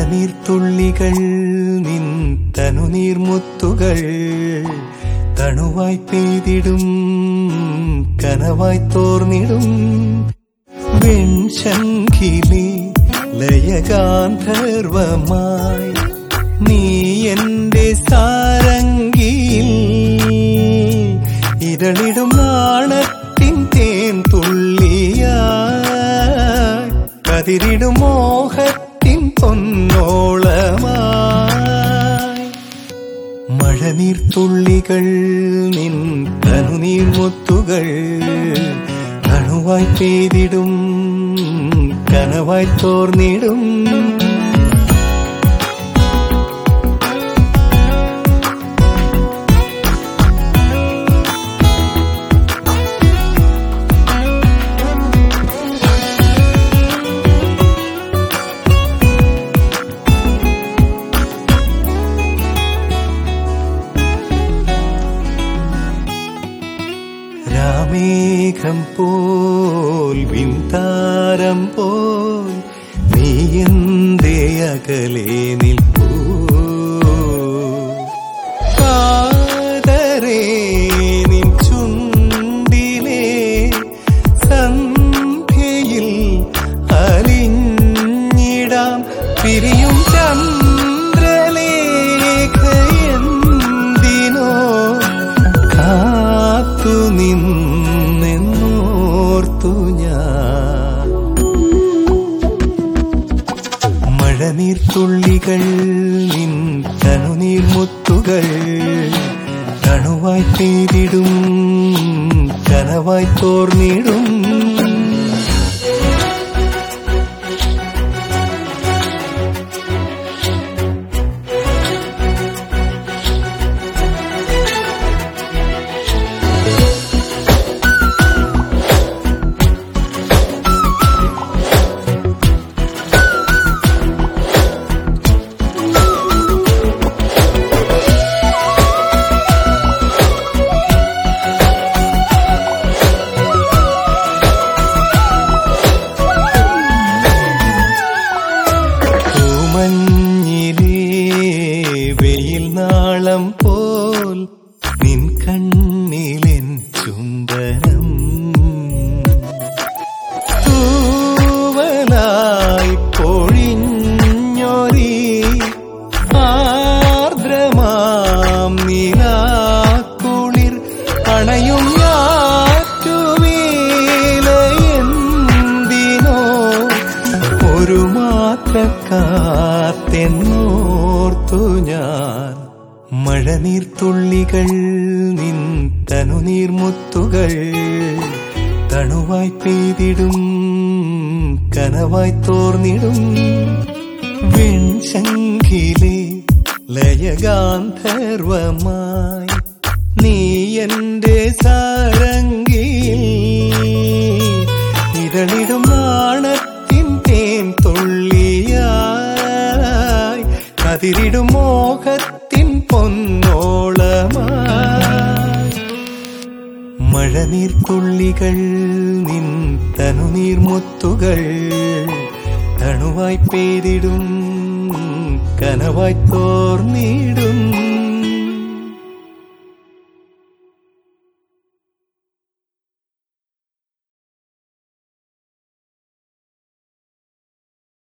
മഴനീർത്തുള്ളികൾ നിൻ തനുനീർമുത്തുകൾ തണുവായി പെയ്തിടും കനവായി തോർന്നിടും വെൺശങ്കിലെ ലയഗാന്ധർവമായി നീ എന്റെ സാരംഗിയിൽ ഇരളിടും നാണത്തിൻ തേൻ തുള്ളിയായി കതിരിടും മോഹത്തിൻ പൊന്നോളമായി മഴനീർത്തുള്ളികൾ നിൻ തനുനീർമുത്തുകൾ കണുവായി പെയ്തിടും കനവായി തോർന്നിടും രാമേഘം പോൽ വിന്താരം പോൽ നീ എന്തേ അകലെ നിൽപ്പൂ കാതരേ നിൻ ചുണ്ടിലെ സന്ധ്യയിൽ അലിഞ്ഞിടാം പിരിയും ചന്ദ്രലേഖയെന്തിനോ കാത്തു നിന്നെന്നോർത്തു ഞാൻ മഴനീർത്തുള്ളികൾ നിൻ തനുനീർമുത്തുകൾ തണുവായി പെയ്തിടും കനവായി തോർന്നിടും പൂമഞ്ഞിലേ വെയിൽ നാളം പോൽ നിൻ കണ്ണിലെൻ ചുംബനം തൂവലായി പൊഴിഞ്ഞൊരി ആർദ്രമാം നിലാക്കുളിർ അണയും ഞാറ്റുവേലയെന്തിനോ ഒരു മാത്ര കാത്തെന്നോർത്തു ഞാൻ മഴനീർത്തുള്ളികൾ നിൻ തനുനീർമുത്തുകൾ തണുവായി പെയ്തിടും കനവായി തോർന്നിടും വെൺശങ്കിലെ ലയഗാന്ധർവമായി നീ എന്റെ സാരംഗിയിൽ ഇരളിടും നാണത്തിൻ തേൻ തുള്ളിയായി കതിരിടും മോഹത്തിൻ പൊന്നോളമായി മഴനീർത്തുള്ളികൾ നിൻ തനുനീർമുത്തുകൾ തണുവായി പെയ്തിടും കനവായി തോർന്നിടും